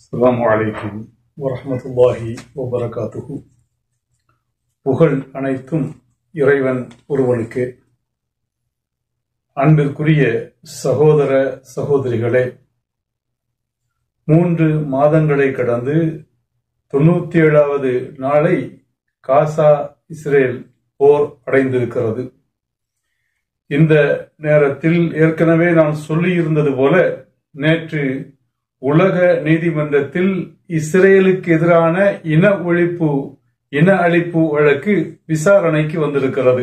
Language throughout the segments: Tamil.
அஸ்ஸலாமு அலைக்கும் வரஹ்மத்துல்லாஹி வபரகாத்துஹு புகழ் அனைத்தும் இறைவன் ஒருவனுக்கு அன்பிற்குரிய சகோதர சகோதரிகளே மூன்று மாதங்களை கடந்து தொண்ணூத்தி ஏழாவது நாளை காசா இஸ்ரேல் போர் அடைந்திருக்கிறது இந்த நேரத்தில் ஏற்கனவே நான் சொல்லியிருந்தது போல நேற்று உலக நீதிமன்றத்தில் இஸ்ரேலுக்கு எதிரான இன ஒழிப்பு இன அழிப்பு வழக்கு விசாரணைக்கு வந்திருக்கிறது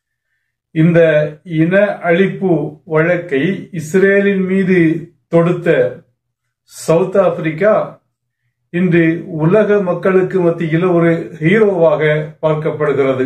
இந்த இன அழிப்பு வழக்கை இஸ்ரேலின் மீது தொடுத்த சவுத் ஆப்பிரிக்கா இன்று உலக மக்களுக்கு மத்தியில் ஒரு ஹீரோவாக பார்க்கப்படுகிறது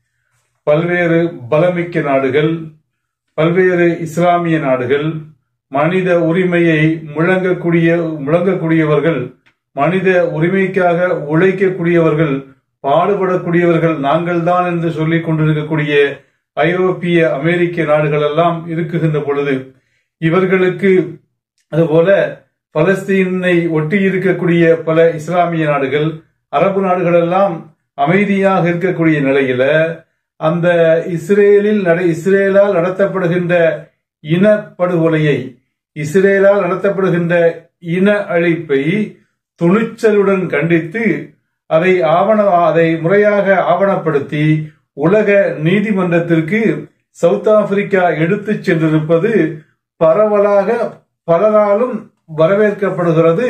பல்வேறு பலமிக்க நாடுகள் பல்வேறு இஸ்லாமிய நாடுகள் மனித உரிமையை முழங்கக்கூடிய முழங்கக்கூடியவர்கள் மனித உரிமைக்காக உழைக்கக்கூடியவர்கள் பாடுபடக்கூடியவர்கள் நாங்கள் தான் என்று சொல்லிக் கொண்டிருக்கக்கூடிய ஐரோப்பிய அமெரிக்க நாடுகள் எல்லாம் இருக்குகின்ற பொழுது இவர்களுக்கு அதுபோல பலஸ்தீனை ஒட்டி இருக்கக்கூடிய பல இஸ்லாமிய நாடுகள் அரபு நாடுகள் எல்லாம் அமைதியாக இருக்கக்கூடிய நிலையில அந்த இஸ்ரேலில் நட இஸ்ரேலால் நடத்தப்படுகின்ற இனப்படுகொலையை இஸ்ரேலால் நடத்தப்படுகின்ற இன அழிப்பை துணிச்சலுடன் கண்டித்து அதை ஆவண அதை முறையாக ஆவணப்படுத்தி உலக நீதிமன்றத்திற்கு சவுத் ஆப்பிரிக்கா எடுத்துச் சென்றிருப்பது பரவலாக பலராலும் வரவேற்கப்படுகிறது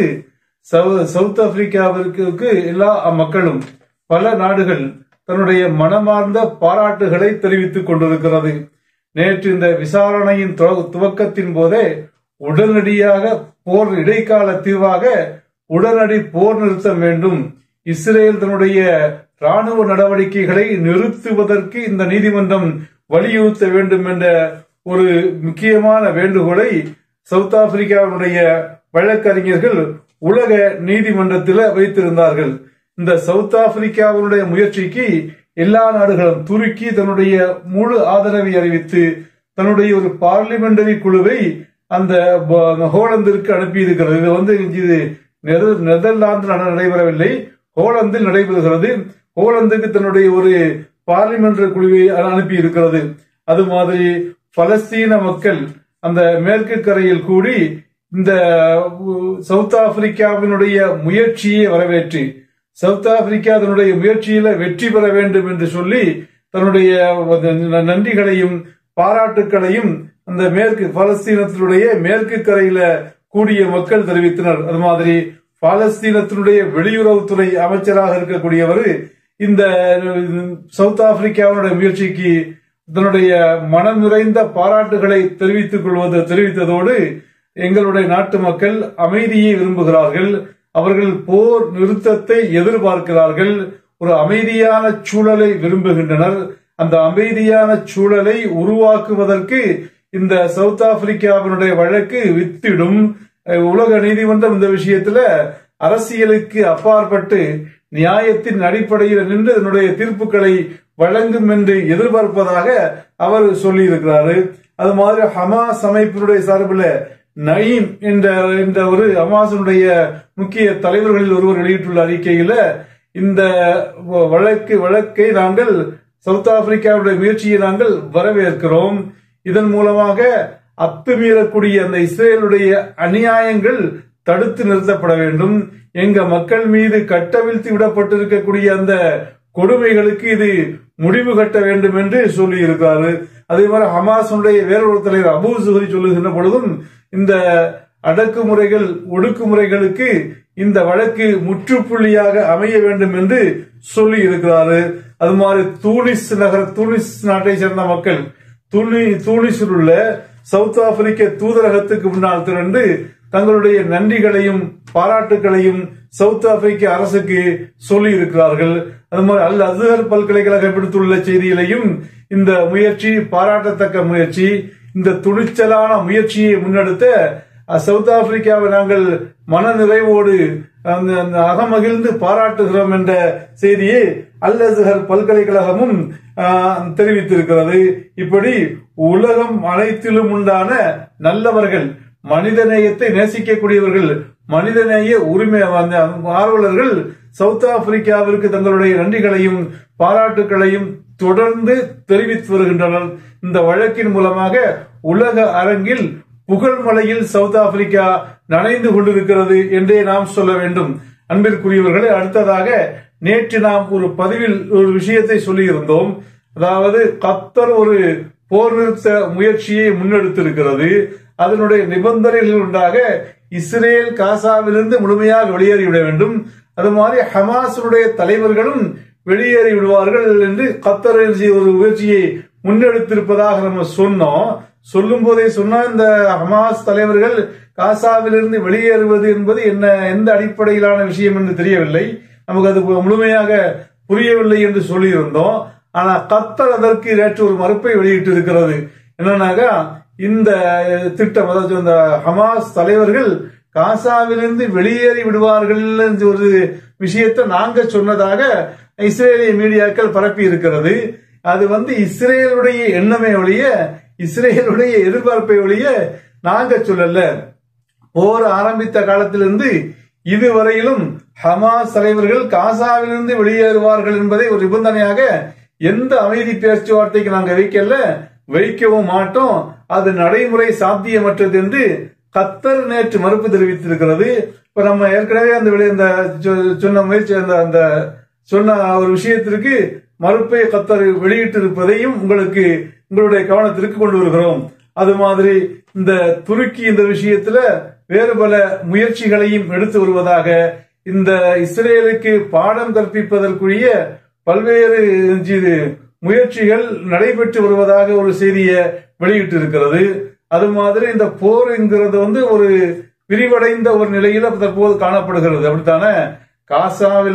சவுத் ஆப்பிரிக்காவிற்கு எல்லா மக்களும் பல நாடுகள் தன்னுடைய மனமார்ந்த பாராட்டுகளை தெரிவித்துக் கொண்டிருக்கிறது நேற்று இந்த விசாரணையின் துவக்கத்தின் போதே உடனடியாக போர் இடைக்கால தீர்வாக உடனடி போர் நிறுத்தம் வேண்டும் இஸ்ரேல் தன்னுடைய ராணுவ நடவடிக்கைகளை நிறுத்துவதற்கு இந்த நீதிமன்றம் வலியுறுத்த வேண்டும் என்ற ஒரு முக்கியமான வேண்டுகோளை சவுத் ஆப்பிரிக்காவுடைய வழக்கறிஞர்கள் உலக நீதிமன்றத்தில் வைத்திருந்தார்கள் இந்த சவுத் ஆப்பிரிக்காவினுடைய முயற்சிக்கு எல்லா நாடுகளும் துருக்கி தன்னுடைய முழு ஆதரவை அறிவித்து தன்னுடைய ஒரு பார்லிமெண்டரி குழுவை அந்த ஹோலந்திற்கு அனுப்பியிருக்கிறது இது வந்து இது நெதர்லாந்து நடைபெறவில்லை ஹோலந்தில் நடைபெறுகிறது ஹோலந்துக்கு தன்னுடைய ஒரு பார்லிமெண்ட் குழுவை அனுப்பி இருக்கிறது அது மாதிரி பலஸ்தீன மக்கள் அந்த மேற்கு கரையில் கூடி இந்த சவுத் ஆப்பிரிக்காவினுடைய முயற்சியை வரவேற்று சவுத் ஆப்பிரிக்கா தன்னுடைய முயற்சியில வெற்றி பெற வேண்டும் என்று சொல்லி தன்னுடைய நன்றிகளையும் பாராட்டுக்களையும் அந்த மேற்கு பாலஸ்தீனத்தினுடைய மேற்கு கரையில கூடிய மக்கள் தெரிவித்தனர் அது மாதிரி பாலஸ்தீனத்தினுடைய வெளியுறவுத்துறை அமைச்சராக இருக்கக்கூடியவர் இந்த சவுத் ஆப்பிரிக்காவினுடைய முயற்சிக்கு தன்னுடைய மனம் நிறைந்த பாராட்டுகளை தெரிவித்துக் கொள்வது தெரிவித்ததோடு எங்களுடைய நாட்டு மக்கள் அமைதியை விரும்புகிறார்கள் அவர்கள் போர் நிறுத்தத்தை எதிர்பார்க்கிறார்கள் ஒரு அமைதியான சூழலை விரும்புகின்றனர் அந்த அமைதியான சூழலை உருவாக்குவதற்கு இந்த சவுத் ஆப்பிரிக்காவினுடைய வழக்கு வித்திடும் உலக நீதிமன்றம் இந்த விஷயத்துல அரசியலுக்கு அப்பாற்பட்டு நியாயத்தின் அடிப்படையில் நின்று அதனுடைய தீர்ப்புகளை வழங்கும் என்று எதிர்பார்ப்பதாக அவர் சொல்லி இருக்கிறாரு அது மாதிரி ஹமாஸ் அமைப்பினுடைய சார்பில் நயீம் என்ற என்ற ஒரு ஹமாசனுடைய முக்கிய தலைவர்களில் ஒருவர் வெளியிட்டுள்ள அறிக்கையில இந்த வழக்கு வழக்கை நாங்கள் சவுத் ஆப்பிரிக்காவுடைய முயற்சியை நாங்கள் வரவேற்கிறோம் இதன் மூலமாக அத்துமீறக்கூடிய அந்த இஸ்ரேலுடைய அநியாயங்கள் தடுத்து நிறுத்தப்பட வேண்டும் எங்க மக்கள் மீது கட்டவிழ்த்து விடப்பட்டிருக்கக்கூடிய அந்த கொடுமைகளுக்கு இது முடிவு கட்ட வேண்டும் என்று சொல்லி இருக்கிறாரு அதே மாதிரி ஹமாஸுடைய வேறொரு தலைவர் அபு சுஹரி சொல்லுகின்ற பொழுதும் இந்த அடக்குமுறைகள் ஒடுக்குமுறைகளுக்கு இந்த வழக்கு முற்றுப்புள்ளியாக அமைய வேண்டும் என்று சொல்லி இருக்கிறாரு அது மாதிரி தூனிஸ் நகர தூனிஸ் நாட்டை சேர்ந்த மக்கள் துணி தூனிஸில் உள்ள சவுத் ஆப்பிரிக்க தூதரகத்துக்கு முன்னால் திரண்டு தங்களுடைய நன்றிகளையும் பாராட்டுகளையும் சவுத் ஆப்பிரிக்க அரசுக்கு சொல்லி இருக்கிறார்கள் அது மாதிரி அல் அசுகர் பல்கலைக்கழகம் விடுத்துள்ள செய்தியிலையும் இந்த முயற்சி பாராட்டத்தக்க முயற்சி இந்த துணிச்சலான முயற்சியை முன்னெடுத்த சவுத் ஆப்பிரிக்காவை நாங்கள் மன நிறைவோடு அகமகிழ்ந்து பாராட்டுகிறோம் என்ற செய்தியை அல் அசுகர் பல்கலைக்கழகமும் தெரிவித்திருக்கிறது இப்படி உலகம் அனைத்திலும் உண்டான நல்லவர்கள் மனிதநேயத்தை நேசிக்கக்கூடியவர்கள் மனிதநேய உரிமை அந்த ஆர்வலர்கள் சவுத் ஆப்பிரிக்காவிற்கு தங்களுடைய நன்றிகளையும் பாராட்டுகளையும் தொடர்ந்து தெரிவித்து வருகின்றனர் இந்த வழக்கின் மூலமாக உலக அரங்கில் புகழ்மலையில் சவுத் ஆப்பிரிக்கா நனைந்து கொண்டிருக்கிறது என்றே நாம் சொல்ல வேண்டும் அன்பிற்குரியவர்களே அடுத்ததாக நேற்று நாம் ஒரு பதிவில் ஒரு விஷயத்தை சொல்லியிருந்தோம் அதாவது கத்தர் ஒரு போர் நிறுத்த முயற்சியை முன்னெடுத்திருக்கிறது அதனுடைய நிபந்தனைகள் உண்டாக இஸ்ரேல் காசாவிலிருந்து முழுமையாக வெளியேறிவிட வேண்டும் அது மாதிரி ஹமாஸனுடைய தலைவர்களும் வெளியேறி விடுவார்கள் என்று கத்தர் ஒரு முயற்சியை முன்னெடுத்திருப்பதாக நம்ம சொன்னோம் சொல்லும் போதே சொன்னா இந்த ஹமாஸ் தலைவர்கள் காசாவிலிருந்து வெளியேறுவது என்பது என்ன எந்த அடிப்படையிலான விஷயம் என்று தெரியவில்லை நமக்கு அது முழுமையாக புரியவில்லை என்று சொல்லியிருந்தோம் ஆனா கத்தர் அதற்கு நேற்று ஒரு மறுப்பை வெளியிட்டு இருக்கிறது என்னன்னாக்கா இந்த திட்டம் அதாவது இந்த ஹமாஸ் தலைவர்கள் காசாவிலிருந்து வெளியேறி விடுவார்கள் என்ற ஒரு விஷயத்தை நாங்க சொன்னதாக இஸ்ரேலிய மீடியாக்கள் பரப்பி இருக்கிறது அது வந்து இஸ்ரேலுடைய எண்ணமே ஒழிய இஸ்ரேலுடைய எதிர்பார்ப்பை ஒழிய நாங்க சொல்லல போர் ஆரம்பித்த காலத்திலிருந்து இதுவரையிலும் ஹமாஸ் தலைவர்கள் காசாவிலிருந்து வெளியேறுவார்கள் என்பதை ஒரு நிபந்தனையாக எந்த அமைதி பேச்சுவார்த்தைக்கு நாங்க வைக்கல வைக்கவும் மாட்டோம் அது நடைமுறை சாத்தியமற்றது என்று கத்தர் நேற்று மறுப்பு தெரிவித்திருக்கிறது இப்ப நம்ம ஏற்கனவே அந்த இந்த சொன்ன முயற்சி அந்த அந்த சொன்ன ஒரு விஷயத்திற்கு மறுப்பை கத்தர் வெளியிட்டிருப்பதையும் உங்களுக்கு உங்களுடைய கவனத்திற்கு கொண்டு வருகிறோம் அது மாதிரி இந்த துருக்கி இந்த விஷயத்துல வேறு பல முயற்சிகளையும் எடுத்து வருவதாக இந்த இஸ்ரேலுக்கு பாடம் கற்பிப்பதற்குரிய பல்வேறு முயற்சிகள் நடைபெற்று வருவதாக ஒரு செய்தியை வெளியிட்டு இருக்கிறது அது மாதிரி இந்த போர் என்கிறது வந்து ஒரு விரிவடைந்த ஒரு நிலையில தற்போது காணப்படுகிறது அப்படித்தானே காசாவில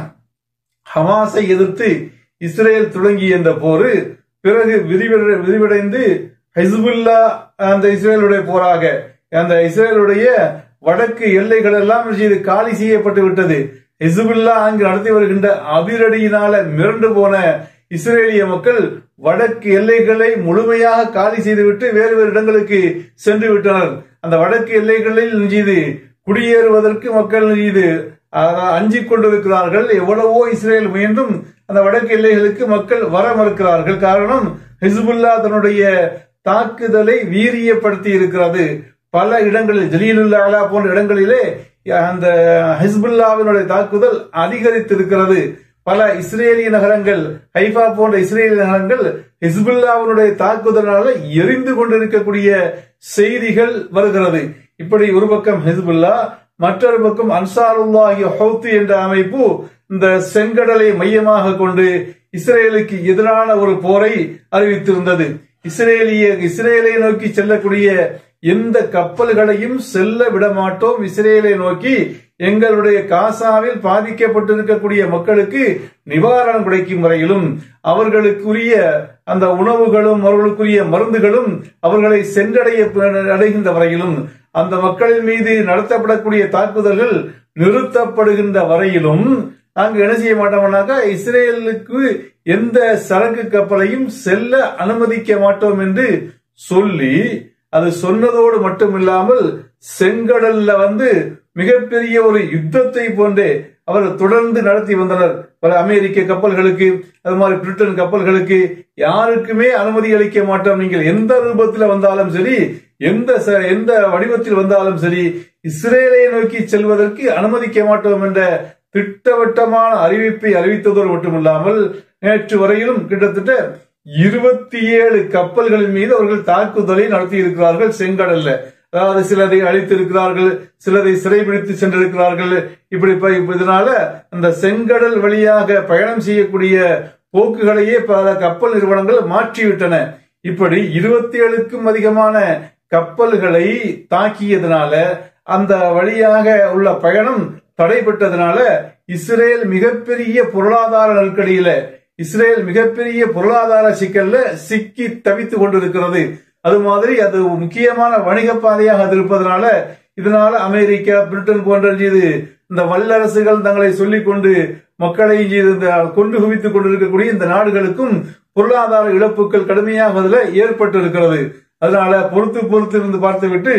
ஹமாஸை எதிர்த்து இஸ்ரேல் தொடங்கிய இந்த போர் பிறகு விரிவடைந்து ஹிஸ்புல்லா அந்த இஸ்ரேலுடைய போராக அந்த இஸ்ரேலுடைய வடக்கு எல்லைகள் எல்லாம் இது காலி செய்யப்பட்டு விட்டது ஹிஸ்புல்லா அங்கு நடத்தி வருகின்ற அதிரடியினால மிரண்டு போன இஸ்ரேலிய மக்கள் வடக்கு எல்லைகளை முழுமையாக காலி செய்துவிட்டு வேறு வேறு இடங்களுக்கு சென்று விட்டனர் அந்த வடக்கு எல்லைகளில் இது குடியேறுவதற்கு மக்கள் இது அஞ்சிக் கொண்டிருக்கிறார்கள் எவ்வளவோ இஸ்ரேல் முயன்றும் அந்த வடக்கு எல்லைகளுக்கு மக்கள் வர மறுக்கிறார்கள் காரணம் ஹிஸ்புல்லா தன்னுடைய தாக்குதலை வீரியப்படுத்தி இருக்கிறது பல இடங்களில் ஜலீலுல்லா போன்ற இடங்களிலே அந்த ஹிஸ்புல்லாவினுடைய தாக்குதல் அதிகரித்திருக்கிறது பல இஸ்ரேலிய நகரங்கள் ஹைஃபா போன்ற இஸ்ரேலிய நகரங்கள் ஹிஸ்புல்லாவினுடைய தாக்குதலால எரிந்து கொண்டிருக்கக்கூடிய செய்திகள் வருகிறது இப்படி ஒரு பக்கம் ஹிஸ்புல்லா மற்றொரு பக்கம் அன்சாருல்லாஹி ஹவுத்து என்ற அமைப்பு இந்த செங்கடலை மையமாக கொண்டு இஸ்ரேலுக்கு எதிரான ஒரு போரை அறிவித்திருந்தது இஸ்ரேலிய இஸ்ரேலை நோக்கி செல்லக்கூடிய எந்த கப்பல்களையும் செல்ல விட மாட்டோம் இஸ்ரேலை நோக்கி எங்களுடைய காசாவில் பாதிக்கப்பட்டிருக்கக்கூடிய மக்களுக்கு நிவாரணம் கிடைக்கும் வரையிலும் அவர்களுக்குரிய அந்த உணவுகளும் அவர்களுக்குரிய மருந்துகளும் அவர்களை சென்றடைய அடைகின்ற வரையிலும் அந்த மக்களின் மீது நடத்தப்படக்கூடிய தாக்குதல்கள் நிறுத்தப்படுகின்ற வரையிலும் நாங்க என்ன செய்ய மாட்டோம்னாக்கா இஸ்ரேலுக்கு எந்த சரக்கு கப்பலையும் செல்ல அனுமதிக்க மாட்டோம் என்று சொல்லி அது சொன்னதோடு மட்டுமில்லாமல் செங்கடல்ல வந்து மிகப்பெரிய ஒரு யுத்தத்தை போன்றே அவர்கள் தொடர்ந்து நடத்தி வந்தனர் பல அமெரிக்க கப்பல்களுக்கு அது மாதிரி பிரிட்டன் கப்பல்களுக்கு யாருக்குமே அனுமதி அளிக்க மாட்டோம் நீங்கள் எந்த ரூபத்தில் வந்தாலும் சரி எந்த எந்த வடிவத்தில் வந்தாலும் சரி இஸ்ரேலை நோக்கி செல்வதற்கு அனுமதிக்க மாட்டோம் என்ற திட்டவட்டமான அறிவிப்பை அறிவித்ததோடு மட்டுமில்லாமல் நேற்று வரையிலும் கிட்டத்தட்ட இருபத்தி ஏழு கப்பல்களின் மீது அவர்கள் தாக்குதலை நடத்தி இருக்கிறார்கள் செங்கடல்ல அதாவது சிலரை அழித்திருக்கிறார்கள் சிலரை சிறைபிடித்து சென்றிருக்கிறார்கள் இப்படி இதனால அந்த செங்கடல் வழியாக பயணம் செய்யக்கூடிய போக்குகளையே பல கப்பல் நிறுவனங்கள் மாற்றிவிட்டன இப்படி இருபத்தி ஏழுக்கும் அதிகமான கப்பல்களை தாக்கியதுனால அந்த வழியாக உள்ள பயணம் தடைபட்டதுனால இஸ்ரேல் மிகப்பெரிய பொருளாதார நெருக்கடியில இஸ்ரேல் மிகப்பெரிய பொருளாதார சிக்கல்ல சிக்கி தவித்துக் கொண்டிருக்கிறது அது மாதிரி அது முக்கியமான வணிக பாதையாக அது இருப்பதனால இதனால அமெரிக்கா பிரிட்டன் போன்ற இது இந்த வல்லரசுகள் தங்களை சொல்லிக் கொண்டு மக்களை கொண்டு குவித்துக் கொண்டிருக்கக்கூடிய இந்த நாடுகளுக்கும் பொருளாதார இழப்புகள் கடுமையாக அதுல ஏற்பட்டு இருக்கிறது அதனால பொறுத்து பொறுத்து இருந்து பார்த்துவிட்டு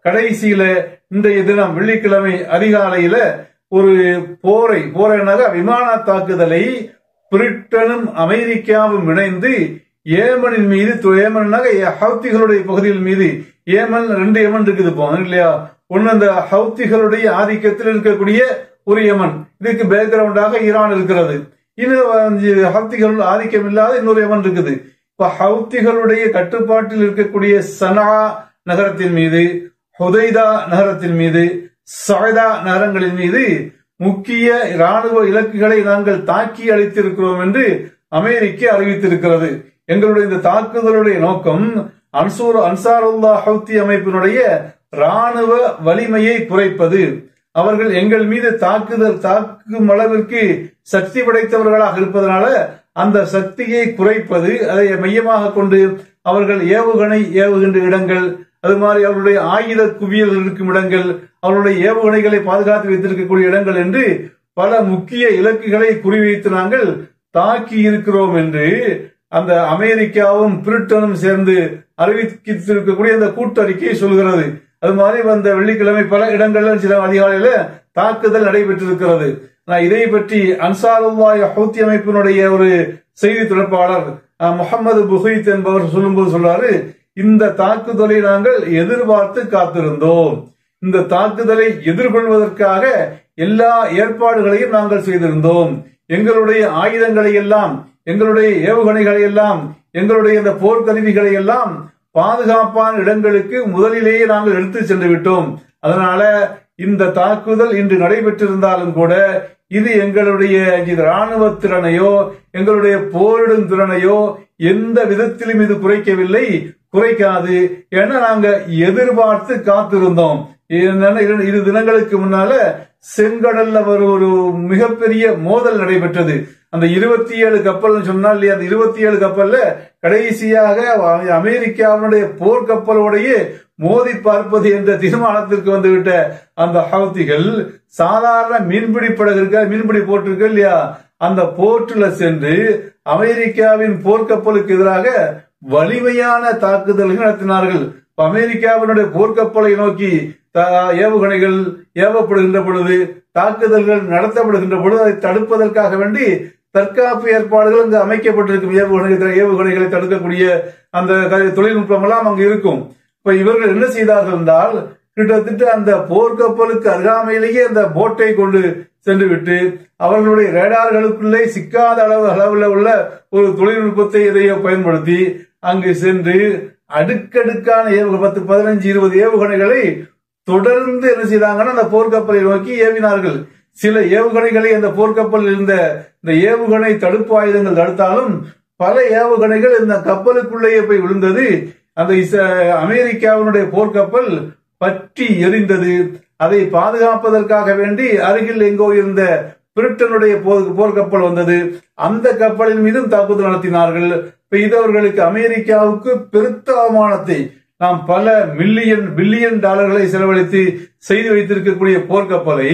கடைசியில இன்றைய தினம் வெள்ளிக்கிழமை அதிகாலையில ஒரு போரை போரைனாக விமான தாக்குதலை பிரிட்டனும் அமெரிக்காவும் இணைந்து ஏமனின் மீது து- ஏமன்னாக ஹவுத்திகளுடைய பகுதிகள் மீது ஏமன் ரெண்டு ஏமன் இருக்குது இப்போ இல்லையா ஒண்ணு அந்த ஹவுத்திகளுடைய ஆதிக்கத்தில் இருக்கக்கூடிய ஒரு யமன் இதுக்கு பேக்ரவுண்டாக ஈரான் இருக்கிறது இன்னும் ஹவுத்திகள் ஆதிக்கம் இல்லாத இன்னொரு யமன் இருக்குது இப்ப ஹவுத்திகளுடைய கட்டுப்பாட்டில் இருக்கக்கூடிய சனா நகரத்தின் மீது ஹுதைதா நகரத்தின் மீது சஹதா நகரங்களின் மீது முக்கிய ராணுவ இலக்குகளை நாங்கள் தாக்கி அளித்திருக்கிறோம் என்று அமெரிக்கா அறிவித்திருக்கிறது எங்களுடைய இந்த தாக்குதலுடைய நோக்கம் அன்சூர் அன்சாருல்லா ஹவுத்தி அமைப்பினுடைய ராணுவ வலிமையை குறைப்பது அவர்கள் எங்கள் மீது தாக்குதல் தாக்கும் அளவிற்கு சக்தி படைத்தவர்களாக இருப்பதனால அந்த சக்தியை குறைப்பது அதை மையமாக கொண்டு அவர்கள் ஏவுகணை ஏவுகின்ற இடங்கள் அது மாதிரி அவருடைய ஆயுத குவியல் இருக்கும் இடங்கள் அவருடைய ஏவுகணைகளை பாதுகாத்து வைத்திருக்கக்கூடிய இடங்கள் என்று பல முக்கிய இலக்குகளை குறிவைத்து நாங்கள் தாக்கி இருக்கிறோம் என்று அந்த அமெரிக்காவும் பிரிட்டனும் சேர்ந்து அறிவித்திருக்கக்கூடிய அந்த கூட்டறிக்கை சொல்கிறது அது மாதிரி வந்த வெள்ளிக்கிழமை பல இடங்கள்ல சில அதிகாலையில தாக்குதல் நடைபெற்றிருக்கிறது நான் இதை பற்றி அன்சாருல்லாய் ஹவுத்தி அமைப்பினுடைய ஒரு செய்தி தொடர்பாளர் அஹ், முகமது புகைத் என்பவர் சொல்லும்போது சொல்றாரு இந்த தாக்குதலை நாங்கள் எதிர்பார்த்து காத்திருந்தோம் இந்த தாக்குதலை எதிர்கொள்வதற்காக எல்லா ஏற்பாடுகளையும் நாங்கள் செய்திருந்தோம் எங்களுடைய ஆயுதங்களை எல்லாம் எங்களுடைய ஏவுகணைகளை எல்லாம் எங்களுடைய இந்த போர்க்கருவிகளை எல்லாம் பாதுகாப்பான இடங்களுக்கு முதலிலேயே நாங்கள் எடுத்து சென்று விட்டோம் அதனால இந்த தாக்குதல் இன்று நடைபெற்றிருந்தாலும் கூட இது எங்களுடைய இது ராணுவ திறனையோ எங்களுடைய போரிடும் திறனையோ எந்த விதத்திலும் இது குறைக்கவில்லை குறைக்காது என நாங்க எதிர்பார்த்து காத்திருந்தோம் என்னன்னா இரு இரு தினங்களுக்கு முன்னால செங்கடல்ல ஒரு ஒரு மிகப்பெரிய மோதல் நடைபெற்றது அந்த இருபத்தி ஏழு கப்பல் சொன்னா இல்லையா அந்த இருபத்தி ஏழு கப்பல்ல கடைசியாக அமெரிக்காவினுடைய போர்க்கப்பலோடைய மோதி பார்ப்பது என்ற தீர்மானத்திற்கு வந்துவிட்ட அந்த ஹவுத்திகள் சாதாரண மீன்பிடி படகு இருக்க மீன்பிடி போட்டு இருக்கு இல்லையா அந்த போர்ட்டுல சென்று அமெரிக்காவின் போர்க்கப்பலுக்கு எதிராக வலிமையான தாக்குதல்கள் நடத்தினார்கள் இப்ப அமெரிக்காவினுடைய போர்க்கப்பலை நோக்கி த- ஏவுகணைகள் ஏவப்படுகின்ற பொழுது தாக்குதல்கள் நடத்தப்படுகின்ற பொழுது அதை தடுப்பதற்காக வேண்டி தற்காப்பு ஏற்பாடுகள் அங்கு அமைக்கப்பட்டிருக்கும் ஏவுகணை ஏவுகணைகளை தடுக்கக்கூடிய அந்த க- தொழில்நுட்பம் எல்லாம் அங்கு இருக்கும் இப்ப இவர்கள் என்ன செய்தார்கள் என்றால் கிட்டத்தட்ட அந்த போர்க்கப்பலுக்கு அருகாமையிலேயே அந்த போட்டை கொண்டு சென்று விட்டு அவர்களுடைய ரேடார்களுக்குள்ளே சிக்காத அளவு அளவில் உள்ள ஒரு தொழில்நுட்பத்தை இதையோ பயன்படுத்தி அங்கு சென்று அடுக்கடுக்கான ஏவுக பத்து பதினஞ்சு இருபது ஏவுகணைகளை தொடர்ந்து என்ன செய்தாங்கன்னா அந்த போர்க்கப்பலை நோக்கி ஏவினார்கள் சில ஏவுகணைகளை அந்த போர்க்கப்பலில் இருந்த இந்த ஏவுகணை தடுப்பு ஆயுதங்கள் தடுத்தாலும் பல ஏவுகணைகள் இந்த கப்பலுக்குள்ளேயே போய் விழுந்தது அந்த இச- அமெரிக்காவினுடைய போர்க்கப்பல் பற்றி எரிந்தது அதை பாதுகாப்பதற்காக வேண்டி அருகில் எங்கோ இருந்த பிரிட்டனுடைய போர் போர்க்கப்பல் வந்தது அந்த கப்பலின் மீதும் தாக்குதல் நடத்தினார்கள் இப்ப இது அவர்களுக்கு அமெரிக்காவுக்கு பெருத்த அவமானத்தை நாம் பல மில்லியன் பில்லியன் டாலர்களை செலவழித்து செய்து வைத்திருக்கக்கூடிய போர்க்கப்பலை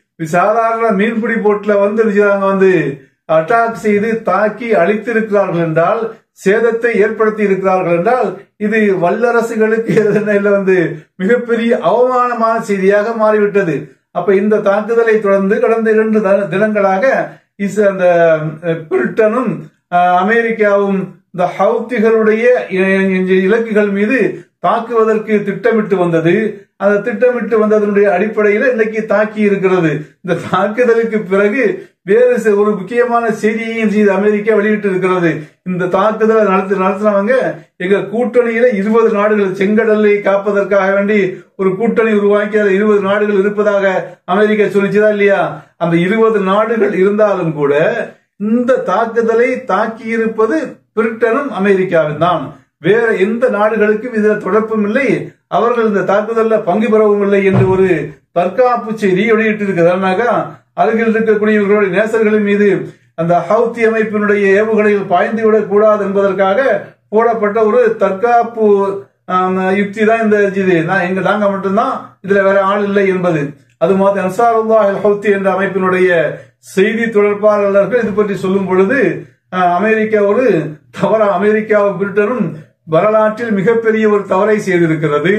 சாதாரண மீன்பிடி போட்டுல வந்து என்ன செய்றாங்க வந்து அட்டாக் செய்து தாக்கி அழித்திருக்கிறார்கள் என்றால் சேதத்தை ஏற்படுத்தி இருக்கிறார்கள் என்றால் இது வல்லரசுகளுக்கு எதிரில் வந்து மிகப்பெரிய அவமானமான செய்தியாக மாறிவிட்டது அப்ப இந்த தாக்குதலை தொடர்ந்து கடந்த இரண்டு த- தினங்களாக இஸ் அந்த அஹ், பிரிட்டனும் அஹ், அமெரிக்காவும் இந்த ஹவுத்திகளுடைய இ- இ- இலக்குகள் மீது தாக்குவதற்கு திட்டமிட்டு வந்தது அந்த திட்டமிட்டு வந்ததனுடைய அடிப்படையில் இன்னைக்கு தாக்கி இருக்கிறது இந்த தாக்குதலுக்கு பிறகு வேறு சில- ஒரு முக்கியமான செய்தியையும் செய்து அமெரிக்கா வெளியிட்டு இருக்கிறது இந்த தாக்குதலை நடத்தி நடத்தினவங்க எங்க கூட்டணியில இருபது நாடுகள் செங்கடலை காப்பதற்காக வேண்டி ஒரு கூட்டணி உருவாக்கி அதில் இருபது நாடுகள் இருப்பதாக அமெரிக்கா சொல்லிச்சுதா இல்லையா அந்த இருபது நாடுகள் இருந்தாலும் கூட இந்த தாக்குதலை தாக்கி இருப்பது பிரிட்டனும் அமெரிக்காவும் தான் வேற எந்த நாடுகளுக்கும் இதுல தொடர்பும் இல்லை அவர்கள் இந்த தாக்குதல்ல பங்கு பெறவும் இல்லை என்று ஒரு தற்காப்பு செய்தி வெளியிட்டிருக்கிறாங்க அருகில் இருக்கக்கூடிய இவர்களுடைய நேசர்களின் மீது அந்த ஹவுத்தி அமைப்பினுடைய ஏவுகணைகள் பாய்ந்து விடக் கூடாது என்பதற்காக போடப்பட்ட ஒரு தற்காப்பு ஆம், யுக்தி தான் இந்த இது நான் எங்க நாங்க மட்டும்தான் இதுல வேற ஆள் இல்லை என்பது அது மாதிரி அன்சாருல்லாஹ் அல் ஹவுத்தி என்ற அமைப்பினுடைய செய்தி தொடர்பாளர்கள் இது பற்றி சொல்லும் பொழுது அஹ், அமெரிக்கா ஒரு தவற அமெரிக்காவும் பிரிட்டனும் வரலாற்றில் மிகப்பெரிய ஒரு தவறை செய்திருக்கிறது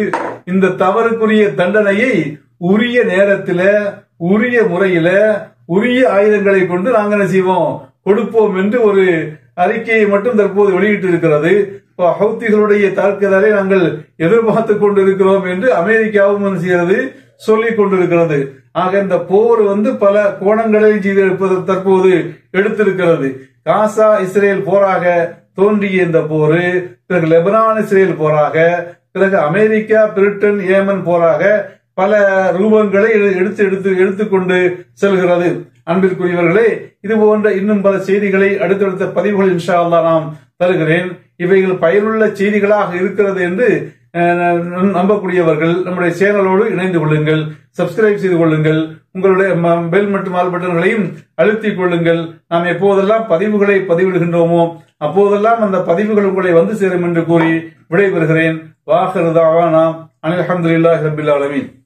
இந்த தவறுக்குரிய தண்டனையை உரிய நேரத்தில உரிய முறையில உரிய ஆயுதங்களை கொண்டு நாங்க என்ன செய்வோம் கொடுப்போம் என்று ஒரு அறிக்கையை மட்டும் தற்போது வெளியிட்டு இருக்கிறது இப்போ ஹவுத்திகளுடைய தாக்குதலை நாங்கள் எதிர்பார்த்து கொண்டிருக்கிறோம் என்று அமெரிக்காவும் என்ன செய்கிறது சொல்லிக் கொண்டிருக்கிறது ஆக இந்த போர் வந்து பல கோணங்களில் செய்து எடுப்பது தற்போது எடுத்திருக்கிறது காசா இஸ்ரேல் போராக தோன்றிய இந்த போர் பிறகு லெபனான் இஸ்ரேல் போராக பிறகு அமெரிக்கா பிரிட்டன் ஏமன் போராக பல ரூபங்களை எடு- எடுத்து எடுத்து எடுத்துக்கொண்டு செல்கிறது அன்பிற்குரியவர்களே இது போன்ற இன்னும் பல செய்திகளை அடுத்தடுத்த பதிவுகள் இன்ஷா அல்லாஹ் நாம் தருகிறேன் இவைகள் பயனுள்ள செய்திகளாக இருக்கிறது என்று அஹ், ந- நம்பக்கூடியவர்கள் நம்முடைய சேனலோடு இணைந்து கொள்ளுங்கள் சப்ஸ்கிரைப் செய்து கொள்ளுங்கள் உங்களுடைய ம- பெல் மற்றும் ஆல் பட்டன்களையும் அழுத்திக் கொள்ளுங்கள் நாம் எப்போதெல்லாம் பதிவுகளை பதிவிடுகின்றோமோ அப்போதெல்லாம் அந்த பதிவுகள் உங்களை வந்து சேரும் என்று கூறி விடைபெறுகிறேன் வாஹருதாவானா அனில் அஹமதுல்லாஹி ரபில் ஆலமீன்